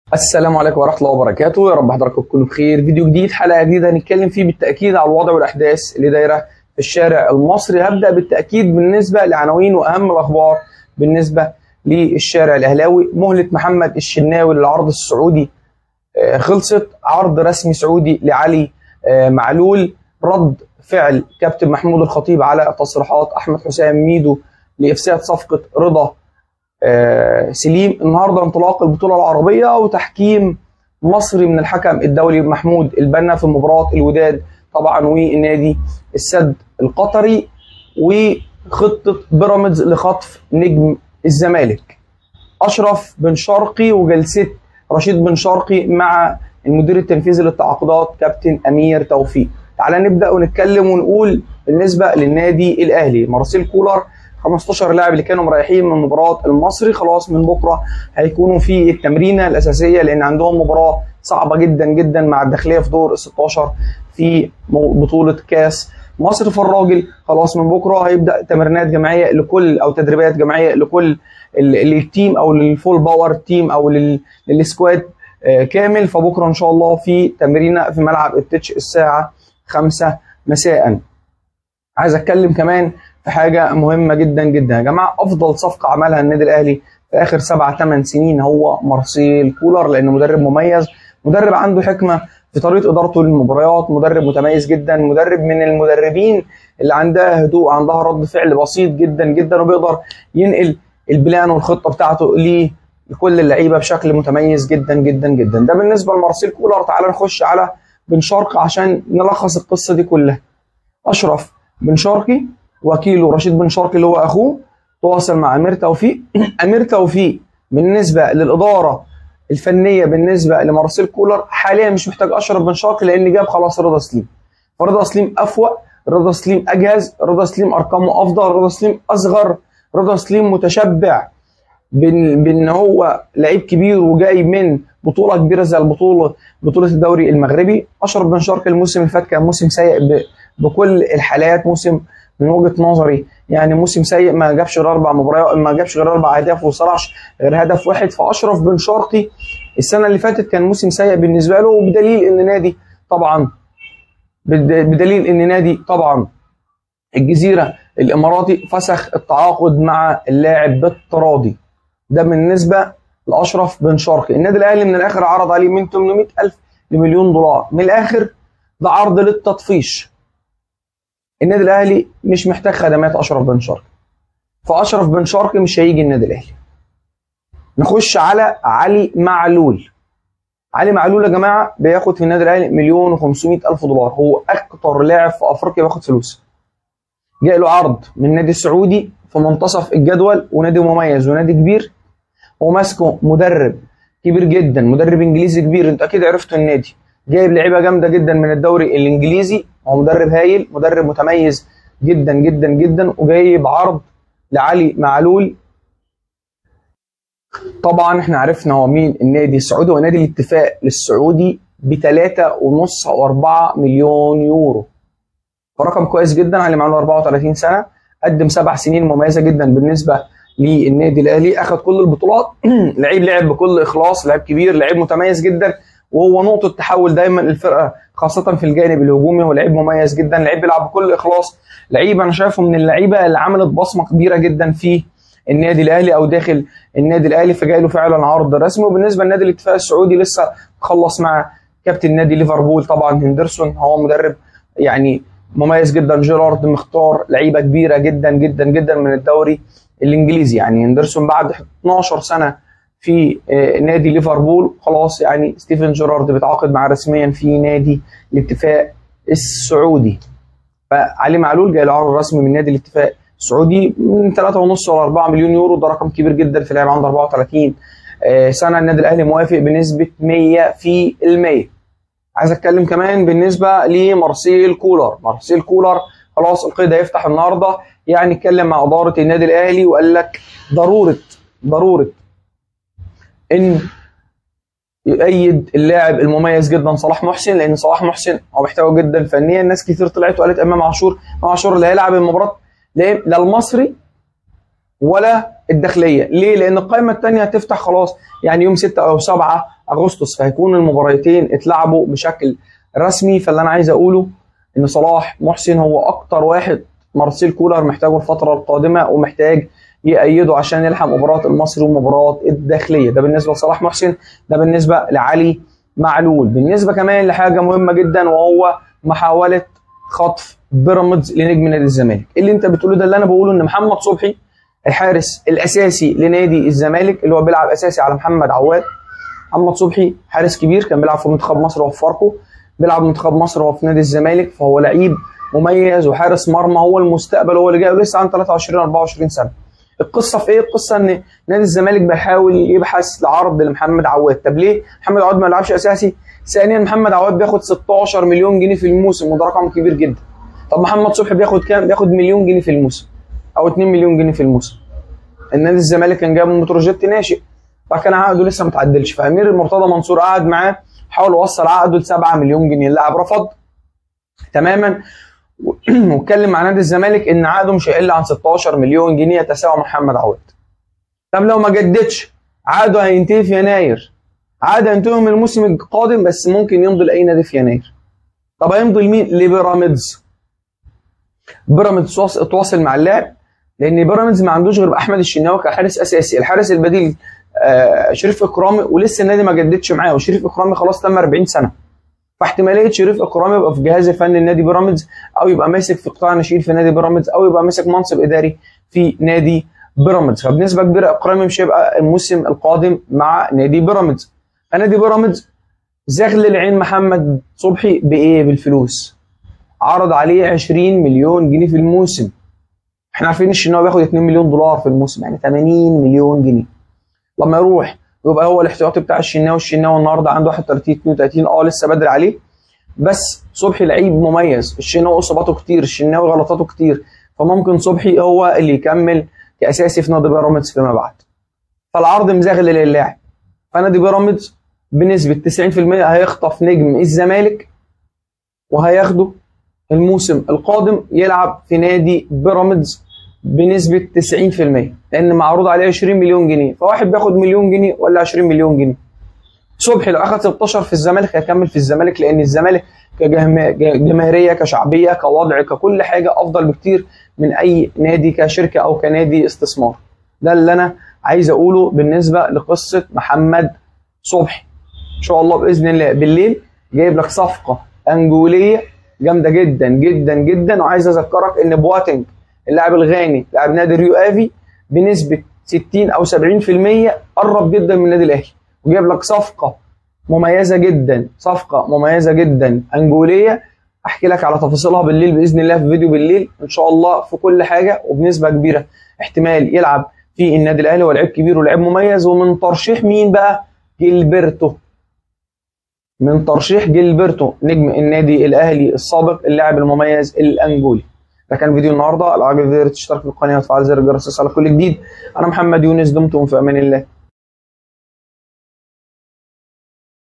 السلام عليكم ورحمه الله وبركاته يا رب حضراتكم تكونوا بخير فيديو جديد حلقه جديده هنتكلم فيه بالتاكيد على الوضع والاحداث اللي دايره في الشارع المصري هبدا بالتاكيد بالنسبه لعناوين واهم الاخبار بالنسبه للشارع الاهلاوي مهله محمد الشناوي للعرض السعودي آه، خلصت عرض رسمي سعودي لعلي آه، معلول رد فعل كابتن محمود الخطيب على تصريحات احمد حسام ميدو لافساد صفقه رضا آه، سليم النهارده انطلاق البطوله العربيه وتحكيم مصري من الحكم الدولي محمود البنا في مباراه الوداد طبعا والنادي السد القطري وخطه بيراميدز لخطف نجم الزمالك اشرف بن شرقي وجلسه رشيد بن شرقي مع المدير التنفيذي للتعاقدات كابتن امير توفيق تعالى نبدا ونتكلم ونقول بالنسبه للنادي الاهلي مارسيل كولر 15 لاعب اللي كانوا مريحين من مباراه المصري خلاص من بكره هيكونوا في التمرينه الاساسيه لان عندهم مباراه صعبه جدا جدا مع الداخليه في دور ال 16 في بطوله كاس مصر في الراجل خلاص من بكره هيبدا تمرينات جماعيه لكل او تدريبات جماعيه لكل التيم او للفول باور تيم او للسكواد كامل فبكره ان شاء الله في تمرينه في ملعب التتش الساعه 5 مساء عايز اتكلم كمان في حاجه مهمه جدا جدا يا جماعه افضل صفقه عملها النادي الاهلي في اخر سبع ثمان سنين هو مارسيل كولر لانه مدرب مميز مدرب عنده حكمه في طريقه ادارته للمباريات مدرب متميز جدا مدرب من المدربين اللي عندها هدوء عندها رد فعل بسيط جدا جدا وبيقدر ينقل البلان والخطه بتاعته لكل اللعيبه بشكل متميز جدا جدا جدا ده بالنسبه لمارسيل كولر تعال نخش على بن شرقي عشان نلخص القصه دي كلها اشرف بن شرقي وكيله رشيد بن شرقي اللي هو اخوه تواصل مع امير توفيق امير توفيق بالنسبه للاداره الفنيه بالنسبه لمارسيل كولر حاليا مش محتاج اشرف بن شرقي لان جاب خلاص رضا سليم فرضا سليم افوق رضا سليم اجهز رضا سليم ارقامه افضل رضا سليم اصغر رضا سليم متشبع بان بان هو لعيب كبير وجاي من بطوله كبيره زي البطوله بطوله الدوري المغربي اشرف بن شرقي الموسم اللي فات كان موسم سيء بكل الحالات موسم من وجهه نظري يعني موسم سيء ما جابش غير اربع مباريات ما جابش غير اربع اهداف وصرعش غير هدف واحد فاشرف بن شرقي السنه اللي فاتت كان موسم سيء بالنسبه له وبدليل ان نادي طبعا بدليل ان نادي طبعا الجزيره الاماراتي فسخ التعاقد مع اللاعب بالتراضي ده بالنسبه لاشرف بن شرقي النادي الاهلي من الاخر عرض عليه من 800 الف لمليون دولار من الاخر ده عرض للتطفيش النادي الاهلي مش محتاج خدمات اشرف بن شرقي فاشرف بن شرقي مش هيجي النادي الاهلي نخش على علي معلول علي معلول يا جماعه بياخد في النادي الاهلي مليون و500 الف دولار هو اكتر لاعب في افريقيا بياخد فلوس جاء له عرض من نادي سعودي في منتصف الجدول ونادي مميز ونادي كبير وماسكه مدرب كبير جدا مدرب انجليزي كبير انت اكيد عرفتوا النادي جايب لعيبه جامده جدا من الدوري الانجليزي هو مدرب هايل مدرب متميز جدا جدا جدا وجايب عرض لعلي معلول طبعا احنا عرفنا هو مين النادي السعودي هو نادي الاتفاق للسعودي ب 3.5 او 4 مليون يورو فرقم كويس جدا علي معلول 34 سنه قدم سبع سنين مميزه جدا بالنسبه للنادي الاهلي اخذ كل البطولات لعيب لعب بكل اخلاص لعيب كبير لعيب متميز جدا وهو نقطه تحول دايما الفرقه خاصه في الجانب الهجومي هو لعيب مميز جدا لعيب بيلعب بكل اخلاص لعيب انا شايفه من اللعيبه اللي عملت بصمه كبيره جدا في النادي الاهلي او داخل النادي الاهلي فجاي له فعلا عرض رسمي وبالنسبه لنادي الاتفاق السعودي لسه خلص مع كابتن نادي ليفربول طبعا هندرسون هو مدرب يعني مميز جدا جيرارد مختار لعيبه كبيره جدا جدا جدا من الدوري الانجليزي يعني هندرسون بعد 12 سنه في نادي ليفربول خلاص يعني ستيفن جيرارد بيتعاقد معاه رسميا في نادي الاتفاق السعودي فعلي معلول جاي له عرض رسمي من نادي الاتفاق السعودي من 3.5 ولا 4 مليون يورو ده رقم كبير جدا في لاعب عنده 34 سنه النادي الاهلي موافق بنسبه 100 في المية عايز اتكلم كمان بالنسبه لمارسيل كولر مارسيل كولر خلاص القيد هيفتح النهارده يعني اتكلم مع اداره النادي الاهلي وقال لك ضروره ضروره ان يؤيد اللاعب المميز جدا صلاح محسن لان صلاح محسن هو محتوى جدا فنيا ناس كتير طلعت وقالت امام عاشور امام عاشور اللي هيلعب المباراه لا المصري ولا الداخليه ليه لان القائمه الثانيه هتفتح خلاص يعني يوم 6 او 7 اغسطس فهيكون المباراتين اتلعبوا بشكل رسمي فاللي انا عايز اقوله ان صلاح محسن هو اكتر واحد مارسيل كولر محتاجه الفتره القادمه ومحتاج يأيده عشان يلحق مباراه المصري ومباراه الداخليه ده بالنسبه لصلاح محسن ده بالنسبه لعلي معلول بالنسبه كمان لحاجه مهمه جدا وهو محاوله خطف بيراميدز لنجم نادي الزمالك اللي انت بتقوله ده اللي انا بقوله ان محمد صبحي الحارس الاساسي لنادي الزمالك اللي هو بيلعب اساسي على محمد عواد محمد صبحي حارس كبير كان بيلعب في منتخب مصر وفي فاركو بيلعب منتخب مصر وهو في نادي الزمالك فهو لعيب مميز وحارس مرمى هو المستقبل هو اللي جاي ولسه عنده 23 24 سنه القصه في ايه؟ القصه ان نادي الزمالك بيحاول يبحث لعرض لمحمد عواد، طب ليه؟ محمد عواد ما لعبش اساسي؟ ثانيا محمد عواد بياخد 16 مليون جنيه في الموسم وده رقم كبير جدا. طب محمد صبحي بياخد كام؟ بياخد مليون جنيه في الموسم او 2 مليون جنيه في الموسم. النادي الزمالك كان جايب متروجيت ناشئ فكان عقده لسه ما تعدلش فامير المرتضى منصور قعد معاه حاول يوصل عقده ل 7 مليون جنيه اللاعب رفض تماما واتكلم مع نادي الزمالك ان عقده مش هيقل عن 16 مليون جنيه يتساوى محمد عواد طب لو ما جددش عقده هينتهي في يناير عقده هينتهي من الموسم القادم بس ممكن يمضي لاي نادي في يناير طب هيمضي لمين لبيراميدز بيراميدز اتواصل مع اللاعب لان بيراميدز ما عندوش غير احمد الشناوي كحارس اساسي الحارس البديل آه شريف اكرامي ولسه النادي ما جددش معاه وشريف اكرامي خلاص تم 40 سنه فاحتماليه شريف اكرامي يبقى في الجهاز الفني لنادي بيراميدز او يبقى ماسك في قطاع الناشئين في نادي بيراميدز او يبقى ماسك منصب اداري في نادي بيراميدز فبنسبه كبيره اكرامي مش هيبقى الموسم القادم مع نادي بيراميدز فنادي بيراميدز زغل العين محمد صبحي بايه بالفلوس عرض عليه 20 مليون جنيه في الموسم احنا عارفين الشناوي بياخد 2 مليون دولار في الموسم يعني 80 مليون جنيه لما يروح ويبقى هو الاحتياطي بتاع الشناوي الشناوي النهارده عنده 31 32 اه لسه بدري عليه بس صبحي لعيب مميز الشناوي اصاباته كتير الشناوي غلطاته كتير فممكن صبحي هو اللي يكمل كاساسي في نادي بيراميدز فيما بعد فالعرض مزاغل للاعب فنادي بيراميدز بنسبه 90% هيخطف نجم الزمالك وهياخده الموسم القادم يلعب في نادي بيراميدز بنسبة 90% لأن معروض عليه 20 مليون جنيه فواحد بياخد مليون جنيه ولا 20 مليون جنيه صبحي لو أخد 16 في الزمالك هيكمل في الزمالك لأن الزمالك كجماهيرية كشعبية كوضع ككل حاجة أفضل بكتير من أي نادي كشركة أو كنادي استثمار ده اللي أنا عايز أقوله بالنسبة لقصة محمد صبحي إن شاء الله بإذن الله بالليل جايب لك صفقة أنجولية جامدة جدا جدا جدا وعايز أذكرك إن بواتنج اللاعب الغاني لاعب نادي ريو افي بنسبه 60 او 70% قرب جدا من النادي الاهلي وجايب لك صفقه مميزه جدا صفقه مميزه جدا انجوليه احكي لك على تفاصيلها بالليل باذن الله في فيديو بالليل ان شاء الله في كل حاجه وبنسبه كبيره احتمال يلعب في النادي الاهلي هو لعيب كبير ولاعيب مميز ومن ترشيح مين بقى؟ جيلبرتو من ترشيح جيلبرتو نجم النادي الاهلي السابق اللاعب المميز الانجولي ده كان فيديو النهارده لو عجبك الفيديو تشترك في القناه وتفعل زر الجرس على كل جديد انا محمد يونس دمتم في امان الله